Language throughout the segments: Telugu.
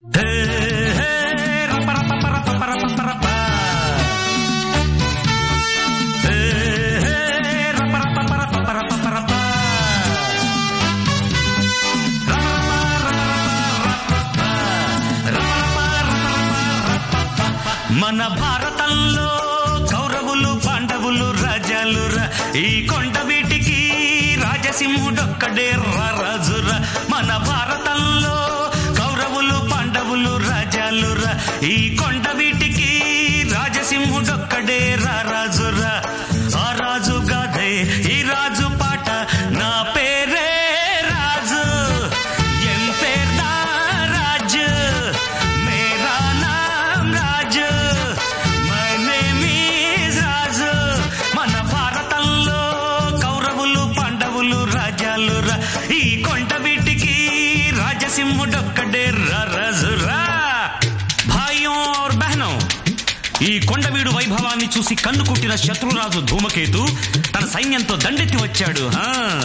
మన భారతంలో కౌరవులు పాండవులు రాజాలురా ఈ కొండ వీటికి రాజసింహుడొక్కడే రాజురా మన భారతంలో కౌరవులు పాండవులు రాజాలురా ఈ కొండ వీటికి రాజసింహుడొక్కడే రాజురా ఆ రాజు గాథే ఈ రాజు పాట నా పేరే రాజు ఎన్ పేర్దా రాజు మేరా నామ్ Raju my name is Raju మన భారతంలో కౌరవులు పాండవులు రాజాలు రా ఈ కొండ వీటికి రాజసింహుడొక్కడే రాజురా భాయ్యం और బహనో ఈ కొండవీడు వైభవాన్ని చూసి కన్ను కుట్టిన శత్రురాజు ధూమకేతు తన సైన్యంతో దండెత్తి వచ్చాడు హా.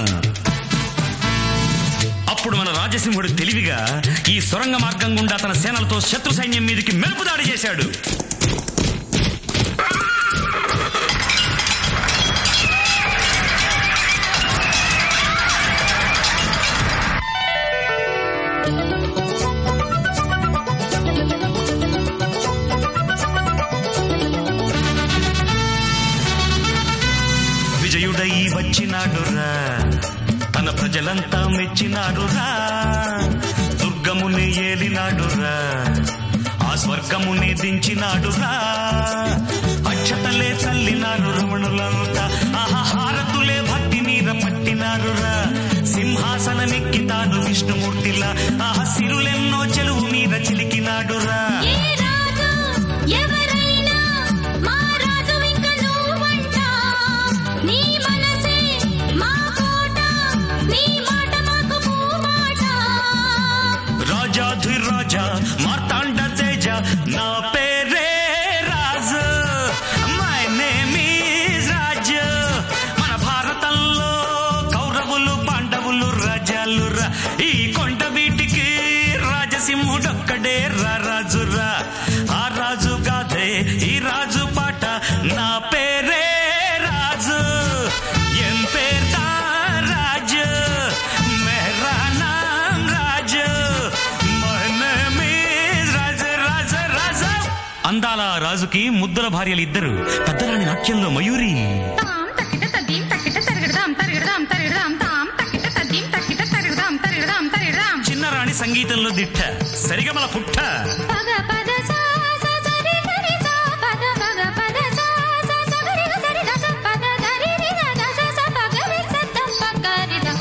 అప్పుడు మన రాజసింహుడు తెలివిగా ఈ సొరంగ మార్గం గుండా తన సేనలతో శత్రు సైన్యం మీదకి మెరుపు దాడి చేశాడు విజయుడై వచ్చినాడురా తన ప్రజలంతా మెచ్చినాడురా దుర్గముని ఏలినాడురా ఆ స్వర్గముని దించినాడురా అక్షతలే చల్లినారు రమణులంతా ఆహా హారతులే భక్తి నీర పట్టినారురా సింహాసనమెక్కి తాను విష్ణుమూర్తిలా ఆహా సిరులెన్నో చెలువు మీద చిలికినాడురా ఏ రాజు ఎవరైనా మా రాజు ఇంక నువ్వంట నీ మనసే మా కోట నీ మాట మాకు పూమాట రాజాధిరాజా మార్తాండ తేజ నా పేరే Raju my name is Raju మన భారతంలో కౌరవులు పాండవులు రాజాలు రా ఈ కొండ వీటికి రాజసింహుడొక్కడే రా రాజురా ఆ రాజు గాథే ఈ రాజు పాట నా పేరే రాజు ఎన్ పేర్దా రాజు మేరా నామ్ Raju my name is Raju Raju Raju అందాల రాజుకి ముద్దుల భార్యలు ఇద్దరు పెద్దరాణి నాట్యంలో మయూరి తాం తక్కిట తద్దీం తక్కిట తరగడదాం తరగడదాం తరగడదాం తాం తక్కిట తద్దీం తక్కిట తరగడదాం తరగడదాం తరగడదాం చిన్నరాణి సంగీతంలో దిట్ట సరిగమల పుట్ట పగ పద సా సా సరి గరి సా పద పగ పద సా సా స గరి గ సరి ద స పద గరి రి గ ద స స పగ రి స ద ప గరి ద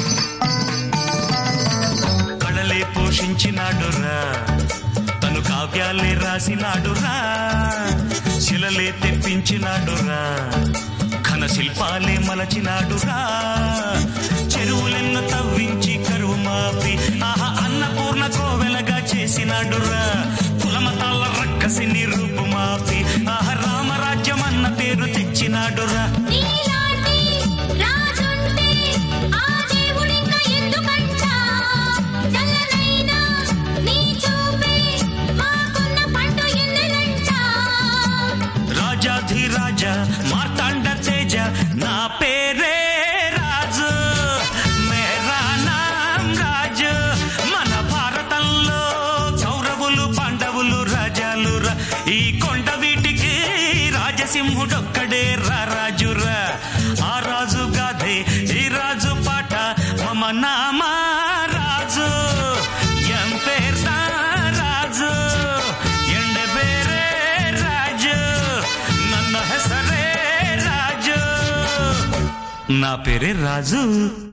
కళలే పోషించినాడురా తను కావ్యాలే రాసినాడురా శిలలే తెప్పించినాడురా ఘన శిల్పాలే మలచినాడురా చెరువులెన్న తవ్వించి కరువు మాపి ఆహా అన్నపూర్ణ కోవెలగా చేసినాడురా కులమతాల రక్కసిని రూపు మాపి ఆహా రామరాజ్యం అన్న పేరు తెచ్చినాడురా నీలాంటి రాజుంటే ఆ దేవుడింక ఎందుకంట చల్లనైనా నీ చూపే మాకున్న పండు ఎన్నెలంట రాజాధిరాజ మార్తాండ తేజ నా పేరే రాజు మేరా నామ్ రాజు మన భారతంలో కౌరవులు పాండవులు రాజాలు రా ఈ కొండ వీటికి రాజసింహుడొక్కడే రా రాజురా ఆ రాజు గాథే ఈ రాజు పాట మమ నామ రాజు ఎం పేర్దా రాజు ಎಂಡ ಬೇರೆ ರಾಜು ನನ್ನ ಹೆಸರೇ ರಾಜು నా పేరే రాజు